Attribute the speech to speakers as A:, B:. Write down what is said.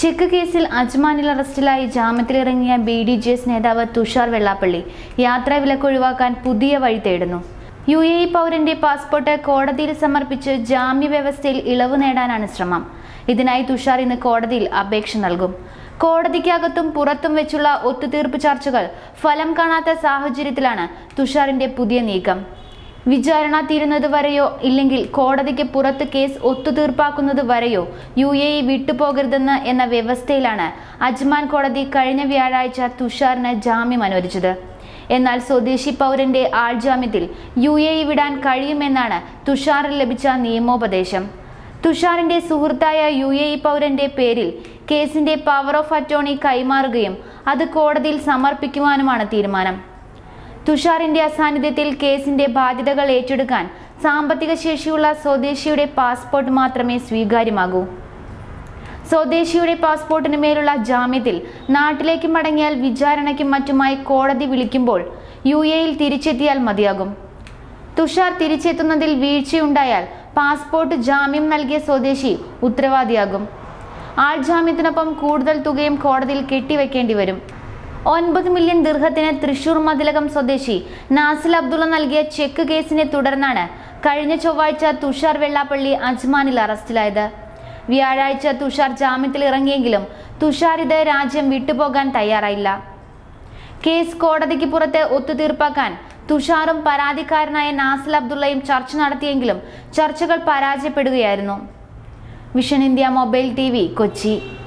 A: check കേസിൽ അജ്മാനിൽ അറസ്റ്റിലായി ജാമ്യത്തിലിറങ്ങിയ ബി ഡി ജെ എസ് നേതാവ് തുഷാർ വെള്ളാപ്പള്ളി യാത്രാ വിലക്ക് ഒഴിവാക്കാൻ പുതിയ വഴി തേടുന്നു യു എ ഇ പൗരന്റെ പാസ്പോർട്ട് കോടതിയിൽ സമർപ്പിച്ച് ജാമ്യ വ്യവസ്ഥയിൽ ഇളവ് നേടാനാണ് ശ്രമം ഇതിനായി തുഷാർ ഇന്ന് കോടതിയിൽ അപേക്ഷ നൽകും കോടതിക്കകത്തും പുറത്തും വെച്ചുള്ള ഒത്തുതീർപ്പ് ചർച്ചകൾ ഫലം കാണാത്ത സാഹചര്യത്തിലാണ് തുഷാറിന്റെ പുതിയ നീക്കം വിചാരണ തീരുന്നത് വരെയോ ഇല്ലെങ്കിൽ കോടതിക്ക് പുറത്ത് കേസ് ഒത്തുതീർപ്പാക്കുന്നത് വരെയോ യു എ ഇ വിട്ടുപോകരുതെന്ന് എന്ന വ്യവസ്ഥയിലാണ് അജ്മാൻ കോടതി കഴിഞ്ഞ വ്യാഴാഴ്ച തുഷാറിന് ജാമ്യം അനുവദിച്ചത് എന്നാൽ സ്വദേശി പൗരന്റെ ആൾജാമ്യത്തിൽ യു എ ഇ വിടാൻ കഴിയുമെന്നാണ് തുഷാറിന് ലഭിച്ച നിയമോപദേശം തുഷാറിന്റെ സുഹൃത്തായ യു എ ഇ പൗരന്റെ പേരിൽ കേസിന്റെ പവർ ഓഫ് അറ്റോർണി കൈമാറുകയും അത് കോടതിയിൽ സമർപ്പിക്കുവാനുമാണ് തീരുമാനം തുഷാറിന്റെ അസാന്നിധ്യത്തിൽ കേസിന്റെ ബാധ്യതകൾ ഏറ്റെടുക്കാൻ സാമ്പത്തിക ശേഷിയുള്ള സ്വദേശിയുടെ പാസ്പോർട്ട് മാത്രമേ സ്വീകാര്യമാകൂ സ്വദേശിയുടെ പാസ്പോർട്ടിന് മേലുള്ള ജാമ്യത്തിൽ നാട്ടിലേക്ക് മടങ്ങിയാൽ വിചാരണയ്ക്കും മറ്റുമായി കോടതി വിളിക്കുമ്പോൾ യു എയിൽ തിരിച്ചെത്തിയാൽ മതിയാകും തുഷാർ തിരിച്ചെത്തുന്നതിൽ വീഴ്ചയുണ്ടായാൽ പാസ്പോർട്ട് ജാമ്യം നൽകിയ സ്വദേശി ഉത്തരവാദിയാകും ആൾ ജാമ്യത്തിനൊപ്പം കൂടുതൽ തുകയും കോടതിയിൽ കെട്ടിവെക്കേണ്ടി വരും ഒൻപത് മില്യൺ ദീർഘത്തിന് തൃശൂർ മതിലകം സ്വദേശി നാസിൽ അബ്ദുള്ള നൽകിയ ചെക്ക് കേസിനെ തുടർന്നാണ് കഴിഞ്ഞ ചൊവ്വാഴ്ച തുഷാർ വെള്ളാപ്പള്ളി അജ്മാനിൽ അറസ്റ്റിലായത് വ്യാഴാഴ്ച തുഷാർ ജാമ്യത്തിൽ ഇറങ്ങിയെങ്കിലും തുഷാർ ഇത് രാജ്യം വിട്ടുപോകാൻ തയ്യാറായില്ല കേസ് കോടതിക്ക് പുറത്ത് ഒത്തുതീർപ്പാക്കാൻ തുഷാറും പരാതിക്കാരനായ നാസിൽ അബ്ദുള്ളയും ചർച്ച നടത്തിയെങ്കിലും ചർച്ചകൾ പരാജയപ്പെടുകയായിരുന്നു vision India mobile T Kochi